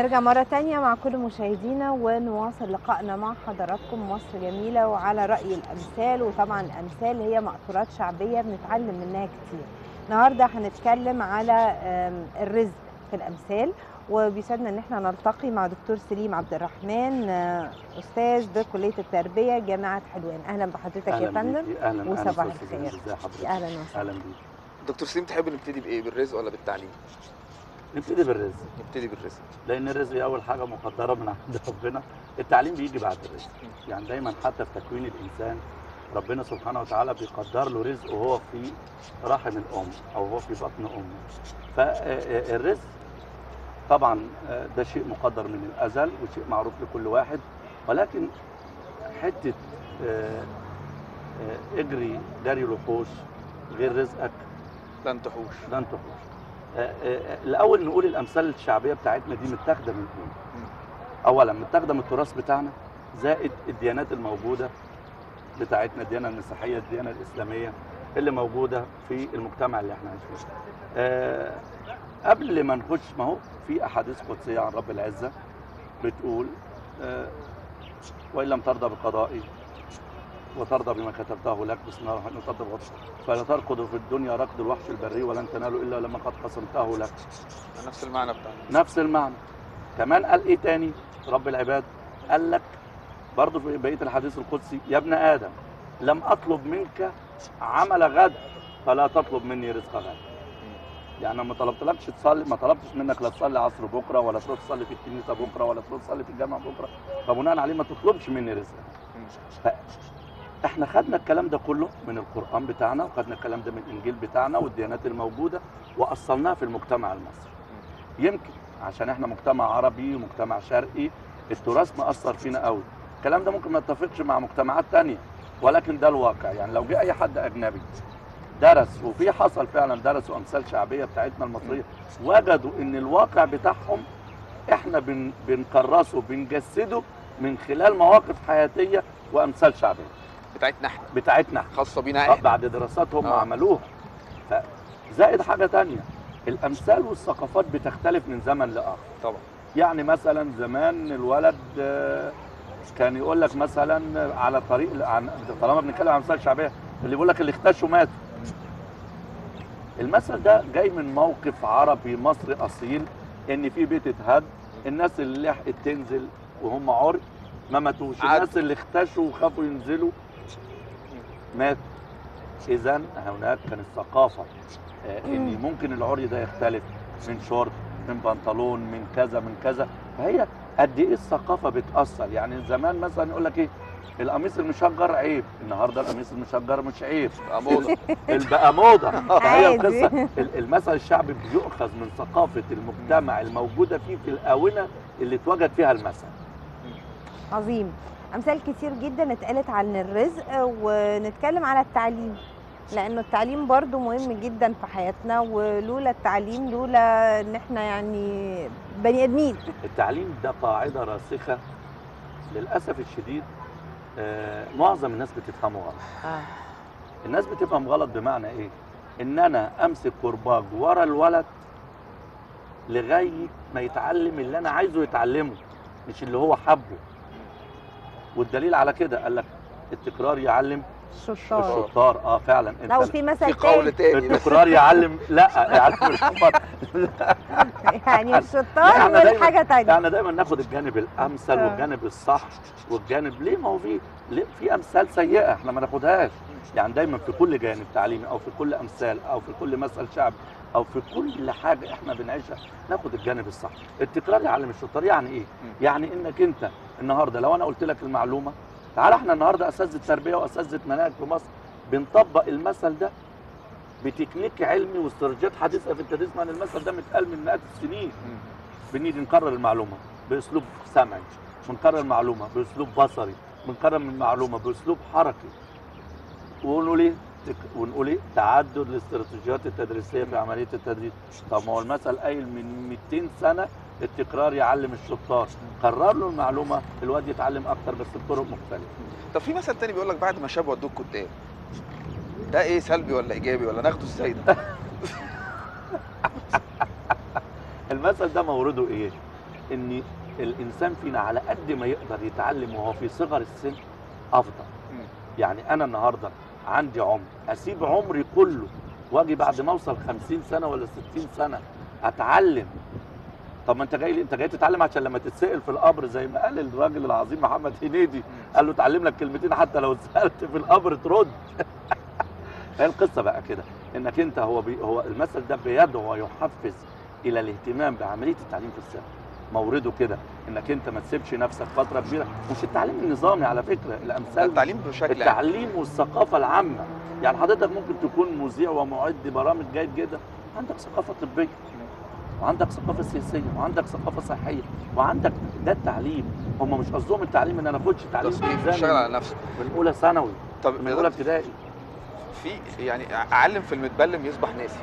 نرجع مرة تانية مع كل مشاهدينا ونواصل لقائنا مع حضراتكم مصر جميلة وعلى رأي الأمثال وطبعا الأمثال هي مأثورات شعبية بنتعلم منها كتير النهاردة هنتكلم على آم، الرزق في الأمثال وبيسعدنا ان احنا نلتقي مع دكتور سليم عبد الرحمن آه، استاذ بكليه التربيه جامعه حلوان اهلا بحضرتك يا اهلا فندم بيكي اهلا وصباح أهلاً أستاذ الخير. زينب، ازي حضرتك اهلا وسهلا اهلا بيك دكتور سليم تحب نبتدي بايه بالرزق ولا بالتعليم نبتدي بالرزق نبتدي بالرزق لان الرزق اول حاجه مقدره من عند ربنا التعليم بيجي بعد الرزق يعني دايما حتى في تكوين الانسان ربنا سبحانه وتعالى بيقدر له رزق وهو في رحم الام او هو في بطن امه فالرزق طبعا آه، ده شيء مقدر من الازل وشيء معروف لكل واحد ولكن حته آه، آه، اجري جري الوحوش غير رزقك لن تحوش ده انت حر. آه، آه، الاول نقول الامثال الشعبيه بتاعتنا دي متاخده من ايه؟ اولا متاخده من التراث بتاعنا زائد الديانات الموجوده بتاعتنا الديانه المسيحيه الديانه الاسلاميه اللي موجوده في المجتمع اللي احنا عايشين فيه. آه، قبل ما نخش ما هو في احاديث قدسيه عن رب العزه بتقول آه، وان لم ترضى بقضائي وترضى بما كتبته لك بسم الله الرحمن الرحيم وترضى فلا تركض في الدنيا ركض الوحش البري ولن تنالوا الا لما قد قسمته لك نفس المعنى بتاعنا نفس المعنى كمان قال ايه تاني رب العباد قال لك برضه في بقيه الحديث القدسي يا ابن ادم لم اطلب منك عمل غد فلا تطلب مني رزق غد يعني ما طلبتلكش تصلي ما طلبتش منك لا تصلي عصر بكره ولا تروح تصلي في الكنيسه بكره ولا تروح تصلي في الجامعه بكره فبناء عليه ما تطلبش مني رزق احنا خدنا الكلام ده كله من القرآن بتاعنا وخدنا الكلام ده من الإنجيل بتاعنا والديانات الموجودة وأصلناه في المجتمع المصري يمكن عشان احنا مجتمع عربي ومجتمع شرقي التراث مأثر فينا قوي الكلام ده ممكن ما يتفقش مع مجتمعات تانية ولكن ده الواقع يعني لو جه أي حد أجنبي درس وفي حصل فعلا درسوا أمثال شعبية بتاعتنا المصرية وجدوا إن الواقع بتاعهم احنا بن بنكرسه بنجسده من خلال مواقف حياتية وأمثال شعبية بتاعتنا احنا بتاعتنا احنا خاصه بينا آه، احنا بعد دراسات هم آه. عملوها ف- زائد حاجه تانية الامثال والثقافات بتختلف من زمن لاخر طبعا يعني مثلا زمان الولد آه، كان يقول لك مثلا على طريق عن طالما بنتكلم عن امثال شعبيه اللي يقول لك اللي اختشوا ماتوا المثل ده جاي من موقف عربي مصري اصيل ان في بيت اتهد الناس اللي لحقت تنزل وهم عري ما ماتوش عاد. الناس اللي اختشوا وخافوا ينزلوا ماتوا اذا هناك كانت ثقافه آه، ان مم. ممكن العري ده يختلف من شورت من بنطلون من كذا من كذا فهي قد ايه الثقافه بتاثر يعني زمان مثلا يقول لك ايه القميص المشجر عيب النهارده القميص المشجر مش عيب بقى موضه اللي بقى موضه فهي عادي. القصه ال- المثل الشعبي بيؤخذ من ثقافه المجتمع الموجوده فيه في الاونه اللي اتوجد فيها المثل عظيم امثال كتير جدا اتقالت عن الرزق ونتكلم على التعليم لانه التعليم برضو مهم جدا في حياتنا ولولا التعليم لولا ان احنا يعني بني ادمين التعليم ده قاعده راسخه للاسف الشديد آه، معظم الناس بتفهمه غلط آه. الناس بتفهم غلط بمعنى ايه ان انا امسك كرباج ورا الولد لغايه ما يتعلم اللي انا عايزه يتعلمه مش اللي هو حبه والدليل على كده قال لك التكرار يعلم الشطار الشطار اه فعلا لو انت في في مثل قول تاني تاني التكرار يعلم لا يعلم الشطار يعني لا، الشطار احنا دايما- والحاجه تانية احنا دايما ناخد الجانب الامثل آه. والجانب الصح والجانب ليه ما هو في ليه في امثال سيئه احنا ما ناخدهاش يعني دايما في كل جانب تعليمي او في كل امثال او في كل مثل شعبي او في كل حاجه احنا بنعيشها ناخد الجانب الصح التكرار يعلم الشطار يعني ايه يعني انك انت النهارده لو انا قلت لك المعلومه تعال احنا النهارده اساتذه التربيه واساتذه مناهج في مصر بنطبق المثل ده بتكنيك علمي واستراتيجيات حديثه في التدريس مع إن المثل ده متقال من مئات السنين بنيجي نكرر المعلومه باسلوب سمعي ونكرر المعلومه باسلوب بصري بنكرر المعلومه باسلوب حركي ونقول ايه تك- ونقول ايه تعدد الاستراتيجيات التدريسيه في عمليه التدريس طب ما هو المثل قايل من 200 سنه التكرار يعلم الشطار كرر له المعلومه الواد يتعلم اكتر بس بطرق مختلفه طب في مثل تاني بيقول لك بعد ما شاب ودوك قدام ده ايه سلبي ولا ايجابي ولا ناخده ازاي ده المثل ده مورده ايه ان الانسان فينا على قد ما يقدر يتعلم وهو في صغر السن افضل مم. يعني انا النهارده عندي عمر اسيب عمري كله واجي بعد ما اوصل 50 سنه ولا 60 سنه اتعلم طب ما انت جاي ليه؟ انت جاي تتعلم عشان لما تتسال في القبر زي ما قال الراجل العظيم محمد هنيدي قال له اتعلم لك كلمتين حتى لو اتسالت في القبر ترد هي القصه بقى كده انك انت هو بي هو المثل ده بيدعو ويحفز الى الاهتمام بعمليه التعليم في السن مورده كده انك انت ما تسيبش نفسك فتره كبيره مش التعليم النظامي على فكره الامثال التعليم بشكل عام التعليم والثقافه العامه يعني حضرتك ممكن تكون مذيع ومعد برامج جيد جدا عندك ثقافه طبيه وعندك ثقافه سياسيه وعندك ثقافه صحيه وعندك ده التعليم هم مش قصدهم التعليم ان انا اخدش تعليم تصنيف إلزامي بيشتغل على نفسه من اولى ثانوي طب من اولى ابتدائي في يعني اعلم في المتبلم يصبح ناسي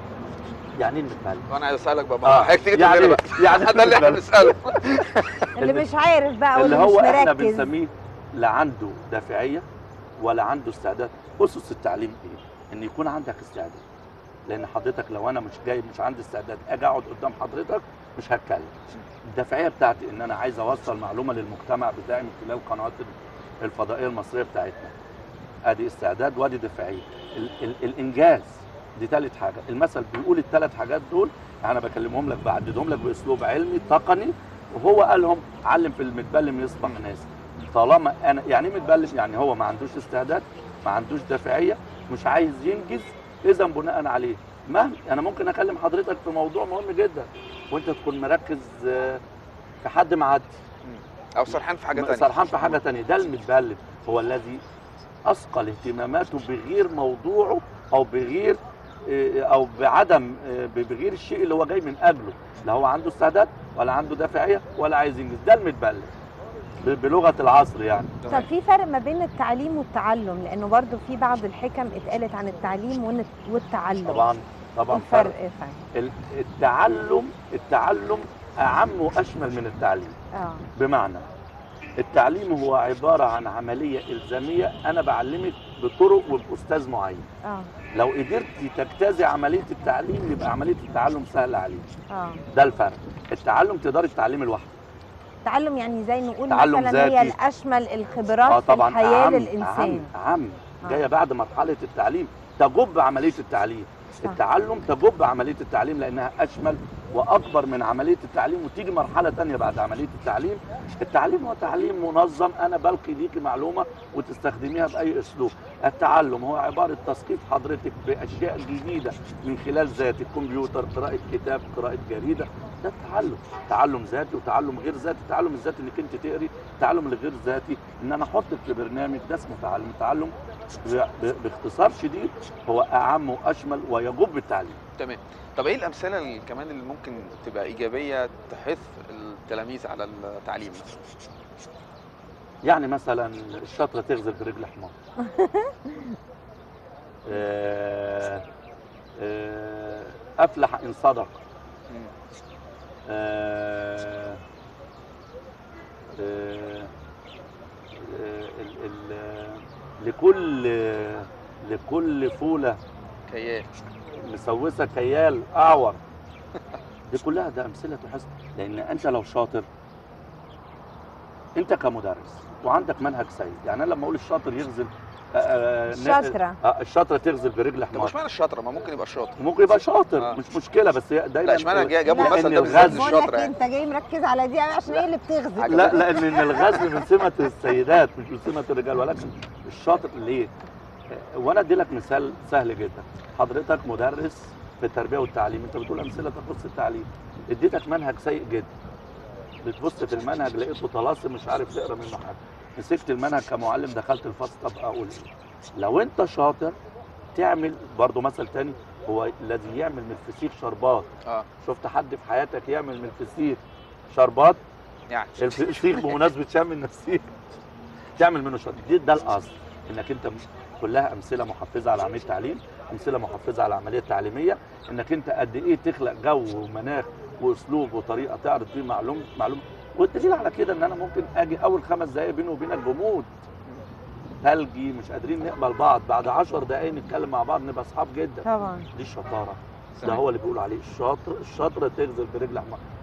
يعني ايه المتعلم وانا عايز اسالك بقى آه، حضرتك تيجي يعني تقول لنا إيه؟ بقى يعني ده اللي احنا المتبلم. بنساله اللي مش عارف بقى اللي واللي مش هو احنا مركز بنسميه لا عنده دافعيه ولا عنده استعداد اسس التعليم ايه ان يكون عندك استعداد لان حضرتك لو انا مش جاي مش عندي استعداد اجي اقعد قدام حضرتك مش هتكلم الدافعيه بتاعتي ان انا عايز اوصل معلومه للمجتمع بتاعي من خلال قنوات الفضائيه المصريه بتاعتنا ادي استعداد وادي دافعيه ال ال الانجاز دي ثالث حاجه المثل بيقول الثلاث حاجات دول انا بكلمهم لك بعددهم لك باسلوب علمي تقني وهو قالهم علم في المتبلم يصبح ناس طالما انا يعني ايه متبلم يعني هو ما عندوش استعداد ما عندوش دافعيه مش عايز ينجز اذا بناء عليه مهما انا ممكن اكلم حضرتك في موضوع مهم جدا وانت تكون مركز آه، في حد معدي او سرحان في حاجه تانية سرحان في حاجه تانية ده المتبلم هو الذي اثقل اهتماماته بغير موضوعه او بغير آه، او بعدم آه، بغير الشيء اللي هو جاي من اجله لا هو عنده استعداد ولا عنده دافعيه ولا عايز ينجز ده المتبلم ب- بلغه العصر يعني طب في فرق ما بين التعليم والتعلم لانه برضو في بعض الحكم اتقالت عن التعليم والن- والتعلم طبعا طبعا الفرق فرق ايه فرق ال- التعلم التعلم اعم واشمل من التعليم اه بمعنى التعليم هو عباره عن عمليه الزاميه انا بعلمك بطرق وباستاذ معين اه لو قدرتي تجتازي عمليه التعليم يبقى عمليه التعلم سهله عليك اه ده الفرق التعلم تقدري تتعلمي لوحدك تعلم يعني زي نقول تعلم مثلا هي ذاتي. الاشمل الخبرات اه في طبعا الحياه أعم للانسان أعم, أعم. آه. جايه بعد مرحله التعليم تجب عمليه التعليم صح. التعلم تجب عمليه التعليم لانها اشمل واكبر من عمليه التعليم وتيجي مرحله تانية بعد عمليه التعليم التعليم هو تعليم منظم انا بلقي ليكي معلومه وتستخدميها باي اسلوب التعلم هو عباره تثقيف حضرتك باشياء جديده من خلال ذاتي الكمبيوتر قراءه كتاب قراءه جريده ده التعلم تعلم ذاتي وتعلم غير ذاتي التعلم الذاتي انك انت تقري التعلم الغير ذاتي ان انا احطك في برنامج ده اسمه تعلم التعلم ب- ب- باختصار شديد هو اعم واشمل ويجب التعليم تمام طب ايه الامثله اللي كمان اللي ممكن تبقى ايجابيه تحث التلاميذ على التعليم مثلا يعني مثلا الشطره تغزل برجل حمار آه، آه، افلح ان صدق مم. آه، آه، آه، ال- ال- لكل لكل فوله كيان مسوسه كيال اعور دي كلها ده امثله تحس لان انت لو شاطر انت كمدرس وعندك منهج سيء يعني انا لما اقول الشاطر يغزل آه، آه، شاطره آه، الشاطره تغزل برجل طب حمار مش معنى الشاطره ما ممكن يبقى شاطر ممكن يبقى شاطر آه. مش مشكله بس هي دايما لا اشمعنى جا- جابوا لا، المثل إن ده بالذات الغزل- بقول للشاطر لك يعني انت جاي مركز على دي أوي عشان هي اللي بتغزل عجب. لا لان إن الغزل من سمه السيدات مش من سمه الرجال ولكن الشاطر ليه؟ آه، وانا ادي لك مثال سهل جدا حضرتك مدرس في التربيه والتعليم انت بتقول امثله تخص التعليم اديتك منهج سيء جدا بتبص في المنهج لقيته طلاسم مش عارف تقرا منه حاجه مسكت المنهج كمعلم دخلت الفصل طب اقول ايه لو انت شاطر تعمل برضو مثل تاني هو الذي يعمل من الفسيخ شربات اه شفت حد في حياتك يعمل من الفسيخ شربات يعني الفسيخ بمناسبه شم النسيم تعمل منه شرط دي ده الاصل انك انت كلها امثله محفزه على عمليه التعليم امثله محفزه على العمليه التعليميه انك انت قد ايه تخلق جو ومناخ واسلوب وطريقه تعرض فيه معلومه معلومه والدليل على كده ان انا ممكن اجي اول خمس دقائق بيني وبينك جمود ثلجي مش قادرين نقبل بعض بعد عشر دقائق نتكلم مع بعض نبقى اصحاب جدا طبعا دي الشطاره ده صحيح. هو اللي بيقولوا عليه الشاطر الشاطره تغزل برجل حمار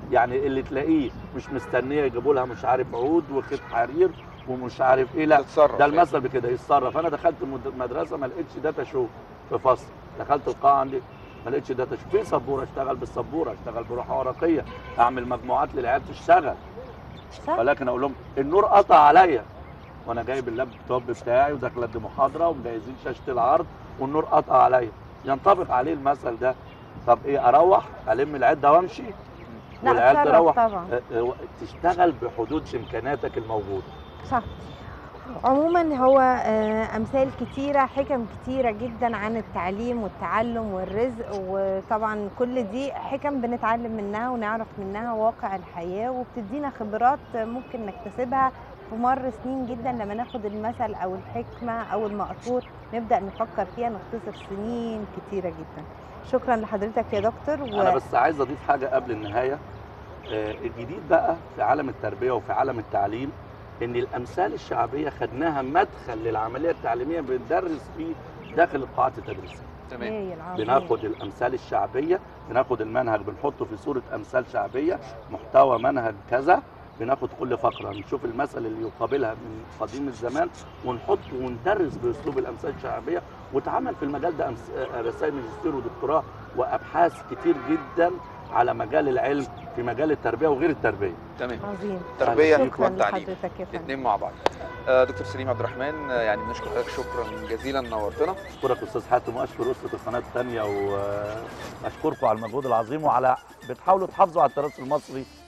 يعني اللي تلاقيه مش مستنيه يجيبوا لها مش عارف عود وخيط حرير ومش عارف ايه لا تتصرف ده المثل بكده يتصرف انا دخلت مد- مدرسه ما لقيتش داتا شو في فصل دخلت القاعه عندي ما لقيتش داتا شو في سبوره اشتغل بالسبوره اشتغل بروحه ورقيه اعمل مجموعات للعيال تشتغل صح ولكن اقول لهم النور قطع عليا وانا جايب اللابتوب بتاعي وداخل ادي محاضره ومجهزين شاشه العرض والنور قطع عليا ينطبق عليه المثل ده طب ايه اروح الم العده وامشي لا والعيال اتصرف تروح طبعا اه، اه، تشتغل بحدود امكاناتك الموجوده صح عموما هو آه، امثال كتيره حكم كتيره جدا عن التعليم والتعلم والرزق وطبعا كل دي حكم بنتعلم منها ونعرف منها واقع الحياه وبتدينا خبرات ممكن نكتسبها في مر سنين جدا لما ناخد المثل او الحكمه او المقطور نبدا نفكر فيها نختصر سنين كتيره جدا شكرا لحضرتك يا دكتور و... انا بس عايز اضيف حاجه قبل النهايه آه، الجديد بقى في عالم التربيه وفي عالم التعليم ان الامثال الشعبيه خدناها مدخل للعمليه التعليميه بندرس فيه داخل القاعات التدريسيه تمام هايل، عظيم. بناخد الامثال الشعبيه بناخد المنهج بنحطه في صوره امثال شعبيه محتوى منهج كذا بناخد كل فقره نشوف المثل اللي يقابلها من قديم الزمان ونحط وندرس باسلوب الامثال الشعبيه واتعمل في المجال ده أمس- آه، رسائل ماجستير ودكتوراه وابحاث كتير جدا على مجال العلم في مجال التربيه وغير التربيه تمام عظيم التربيه شكرا والتعليم لحضرتك يا فندم الاثنين مع بعض آه، دكتور سليم عبد الرحمن آه، يعني بنشكر حضرتك شكرا جزيلا نورتنا اشكرك استاذ حاتم واشكر اسره القناه الثانيه واشكركم على المجهود العظيم وعلى بتحاولوا تحافظوا على التراث المصري